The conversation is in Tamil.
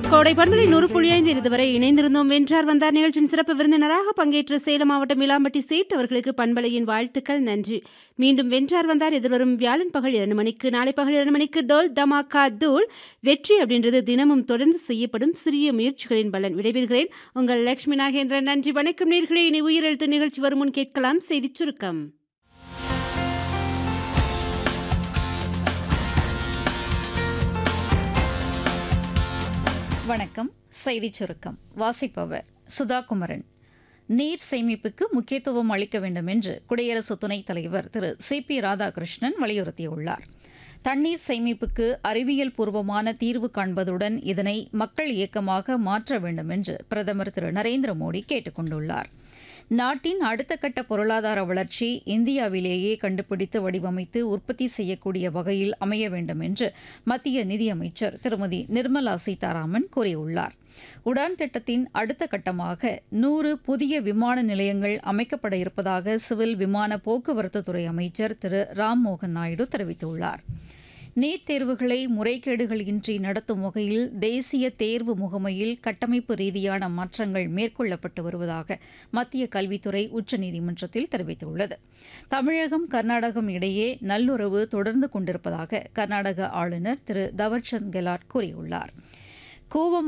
கோடை பண்பலை நூறு புள்ளி ஐந்து இதுவரை இணைந்திருந்தோம் வென்றார் வந்தார் நிகழ்ச்சியின் சிறப்பு விருந்தினராக பங்கேற்ற சேலம் மாவட்டம் இலாம்பட்டி சேட் அவர்களுக்கு பண்பலையின் வாழ்த்துக்கள் நன்றி மீண்டும் வென்றார் வந்தார் எதிர்வரும் வியாழன் பகல் இரண்டு மணிக்கு நாளை பகல் இரண்டு மணிக்கு டோல் தமாக்கா தூள் வெற்றி அப்படின்றது தினமும் தொடர்ந்து செய்யப்படும் சிறிய முயற்சிகளின் பலன் விடைபெறுகிறேன் உங்கள் லட்சுமி நாகேந்திரன் நன்றி வணக்கம் நேர்களே இனி உயிரெழுத்து நிகழ்ச்சி வரும் முன் கேட்கலாம் செய்திச் சுருக்கம் வணக்கம் செய்திச் சுருக்கம் வாசிப்பவர் சுதா குமரன் நீர் சேமிப்புக்கு முக்கியத்துவம் அளிக்க வேண்டும் என்று குடியரசு துணைத் தலைவர் திரு சி பி ராதாகிருஷ்ணன் வலியுறுத்தியுள்ளார் தண்ணீர் சேமிப்புக்கு அறிவியல் பூர்வமான தீர்வு காண்பதுடன் இதனை மக்கள் இயக்கமாக மாற்ற வேண்டும் என்று பிரதமர் திரு நரேந்திர மோடி கேட்டுக் கொண்டுள்ளார் நாட்டின் அடுத்த கட்ட பொருளாதார வளர்ச்சி இந்தியாவிலேயே கண்டுபிடித்து வடிவமைத்து உற்பத்தி செய்யக்கூடிய வகையில் அமைய வேண்டும் என்று மத்திய நிதியமைச்சர் திருமதி நிர்மலா சீதாராமன் கூறியுள்ளார் உடான் திட்டத்தின் அடுத்த கட்டமாக நூறு புதிய விமான நிலையங்கள் அமைக்கப்பட இருப்பதாக சிவில் விமான போக்குவரத்து துறை அமைச்சர் திரு ராம்மோகன் நாயுடு தெரிவித்துள்ளார் நீட் தேர்வுகளை முறைகேடுகள் இன்றி நடத்தும் வகையில் தேசிய தேர்வு முகமையில் கட்டமைப்பு ரீதியான மாற்றங்கள் மேற்கொள்ளப்பட்டு வருவதாக மத்திய கல்வித்துறை உச்சநீதிமன்றத்தில் தெரிவித்துள்ளது தமிழகம் கர்நாடகம் இடையே நல்லுறவு தொடர்ந்து கொண்டிருப்பதாக கர்நாடக ஆளுநர் திரு தவர்சந்த் கெலாட் கூறியுள்ளார் கூவம்